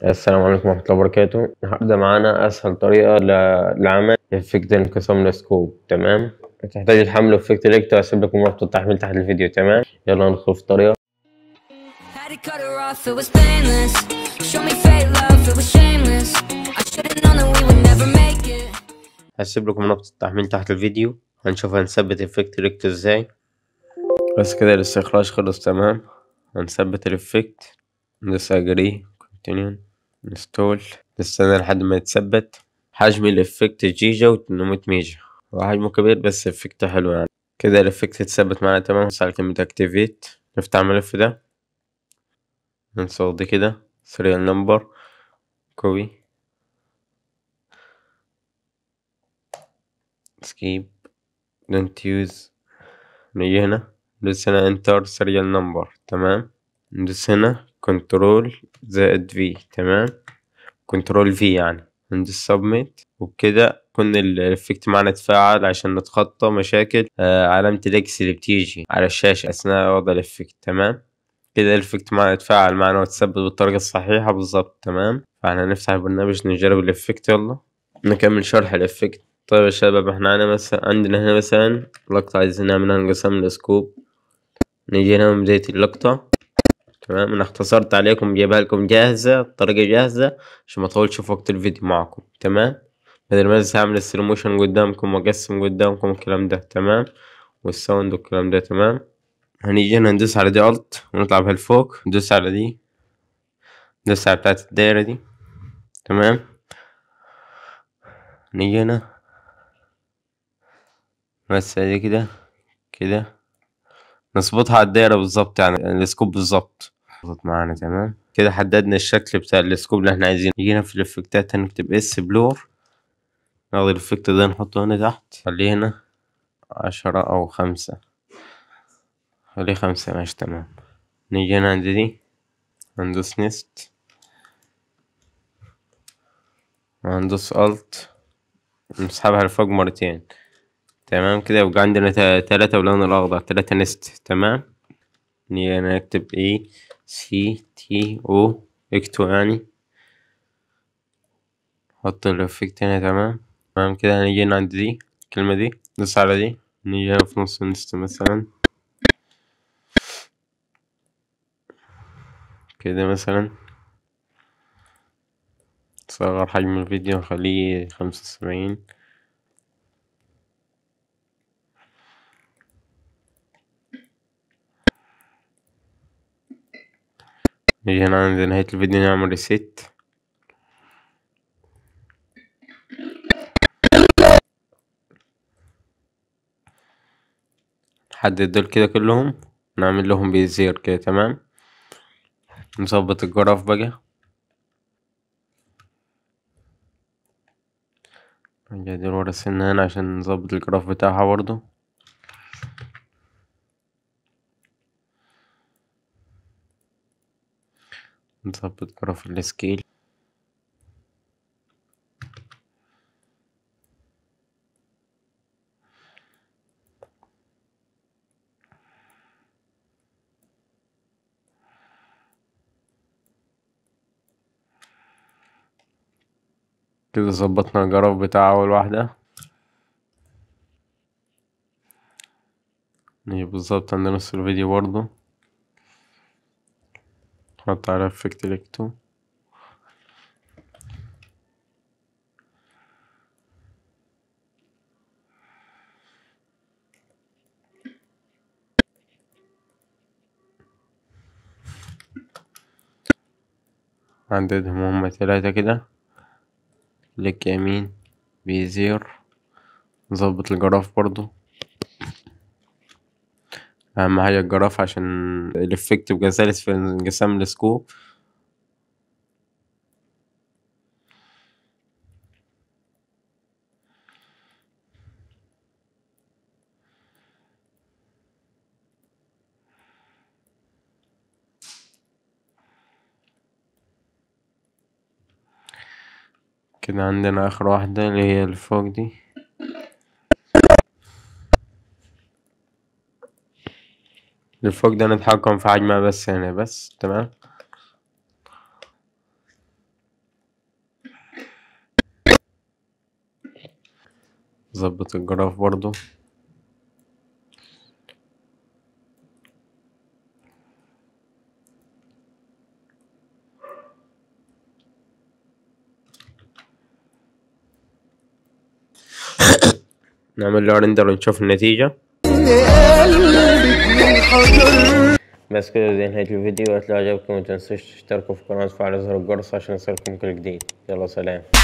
السلام عليكم ورحمة الله وبركاته النهاردة معانا أسهل طريقة ل- لعمل إفكت انقسام السكوب تمام تحتاج تحمل إفكت إلكترو هسيب لكم رابط التحميل تحت الفيديو تمام يلا ندخل في الطريقة Had to cut her off, it was painless. Show me fake love, it was shameless. I should've known that we would never make it. هسيب لكم رابط التحميل تحت الفيديو هنشوف هنثبت إفكت إلكترو إزاي بس كده الاستخراج خلص تمام هنثبت الإفكت ندوس أجري كونتينيو انستول نستنى لحد ما يتثبت حجم الإفكت جيجا وتمنمية ميجا هو حجمه كبير بس إفكته حلو يعني كده الإفكت اتثبت معانا تمام بس على كلمة أكتيفيت نفتح الملف ده نصور دي كده سيريال نمبر كوبي سكيب دونت يوز نيجي هنا ندوس هنا انتر سيريال نمبر تمام ندوس هنا كنترول زائد في تمام كنترول في يعني ندوس سبميت وبكده كون الافكت معنا اتفاعل عشان نتخطى مشاكل آه علامة الاكس اللي بتيجي على الشاشة اثناء وضع الافكت تمام كده الافكت معنا اتفاعل معنا واتثبت بالطريقة الصحيحة بالظبط تمام فاحنا هنفتح البرنامج نجرب الافكت يلا نكمل شرح الافكت طيب يا شباب احنا هنا مثلا عندنا هنا مثلا لقطة عايزين نعملها انقسام السكوب نيجي هنا من بداية اللقطة تمام انا اختصرت عليكم جايبها لكم جاهزة الطريقة جاهزة عشان ما اطولش في وقت الفيديو معكم تمام بدل ما لسه اعمل السلو موشن قدامكم واقسم قدامكم الكلام ده تمام والساوند والكلام ده تمام هنيجي هنا ندوس على دي الت ونطلع بها لفوق ندوس على دي ندوس على بتاعت الدايرة دي تمام نيجي هنا بس دي كده كده نظبطها على الدايرة بالظبط يعني السكوب بالظبط ظبط معانا تمام كده حددنا الشكل بتاع السكوب اللي احنا عايزينه نيجي هنا في الافكتات هنكتب اس بلور ناخد الافكت ده نحطه هنا تحت خليه هنا عشرة او خمسة خليه خمسة ماشي تمام نيجي هنا عند دي هندوس نست وهندوس الت نسحبها لفوق مرتين تمام كده يبقى عندنا تا- تلاتة باللون الأخضر تلاتة نست تمام نيجي هنا نكتب اي سي تي او اكتو يعني حط الافكت هنا تمام تمام كده هنيجي هنا عند دي الكلمة دي ندوس على دي نيجي هنا في نص النست مثلا كده مثلا صغر حجم الفيديو نخليه خمسة وسبعين نيجي هنا عند نهاية الفيديو نعمل ريسيت نحدد دول كده كلهم نعمل لهم بيزير كده تمام نظبط الجراف بقى نرجع دي ورا السنة هنا عشان نظبط الجراف بتاعها برضو نظبط جراف السكيل كده ظبطنا الجراف بتاع أول واحدة نيجي بالظبط عند نص الفيديو برضو نحط على افكت الكتو عددهم هما تلاتة كده كليك يمين بيزير نظبط الجراف برضو أهم حاجة الجراف عشان الإفكت يبقى سلس في انقسام السكوب كده عندنا آخر واحدة اللي هي اللي فوق دي اللي فوق ده نتحكم في حجمها بس هنا بس تمام ظبط الجراف برضو نعمل له ريندر ونشوف النتيجة بس كده دي نهاية الفيديو لو عجبكم متنسوش تشتركوا في القناة وتفعلوا زر الجرس عشان يوصلكم كل جديد يلا سلام